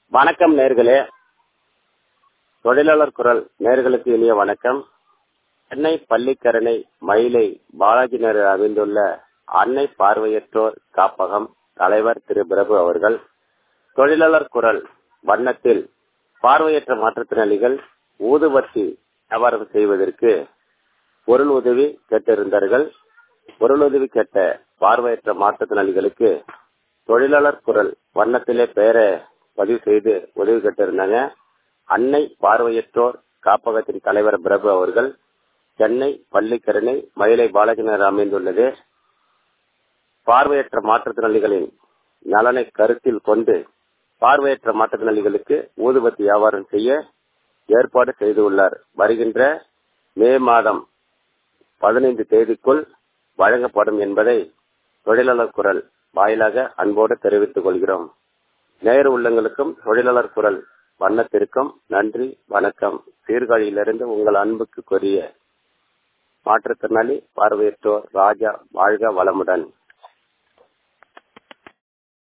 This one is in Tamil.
வணக்கம் நேர்களே தொழிலாளர் குரல் நேர்களுக்கு இனிய வணக்கம் சென்னை பள்ளிக்கரணை மயிலை பாலாஜி நகரில் அமைந்துள்ள அன்னை பார்வையற்றோர் காப்பகம் தலைவர் திரு பிரபு அவர்கள் தொழிலாளர் குரல் வண்ணத்தில் பார்வையற்ற மாற்றுத்திறனாளிகள் ஊதுபத்தி வியாபாரம் செய்வதற்கு பொருள் உதவி கேட்டிருந்தார்கள் பொருள் உதவி கேட்ட பார்வையற்ற மாற்றுத்திறனாளிகளுக்கு தொழிலாளர் குரல் வண்ணத்திலே பெயரை பதிவு செய்து உதவி கேட்டிருந்தாங்க அன்னை பார்வையற்றோர் காப்பகத்தின் தலைவர் பிரபு அவர்கள் சென்னை பள்ளிக்கரணை மயிலை பாலாஜி நகர் அமைந்துள்ளது பார்வையற்ற மாற்றுத்திறனாளிகளின் நலனை கருத்தில் கொண்டு பார்வையற்ற மாற்றுத்திறனாளிகளுக்கு ஊதுபத்தி வியாபாரம் செய்ய ஏற்பாடு செய்துள்ளார் வருகின்ற மே மாதம் பதினைந்து தேதிக்குள் வழங்கப்படும் என்பதை தொழிலாளர் குரல் வாயிலாக அன்போடு தெரிவித்துக் கொள்கிறோம் நேரு உள்ளங்களுக்கும் தொழிலாளர் குரல் வண்ணத்திற்கும் நன்றி வணக்கம் சீர்காழியிலிருந்து உங்கள் அன்புக்கு கொரிய மாற்றுத்திறனாளி பார்வையற்றோர் ராஜா வாழ்க வளமுடன்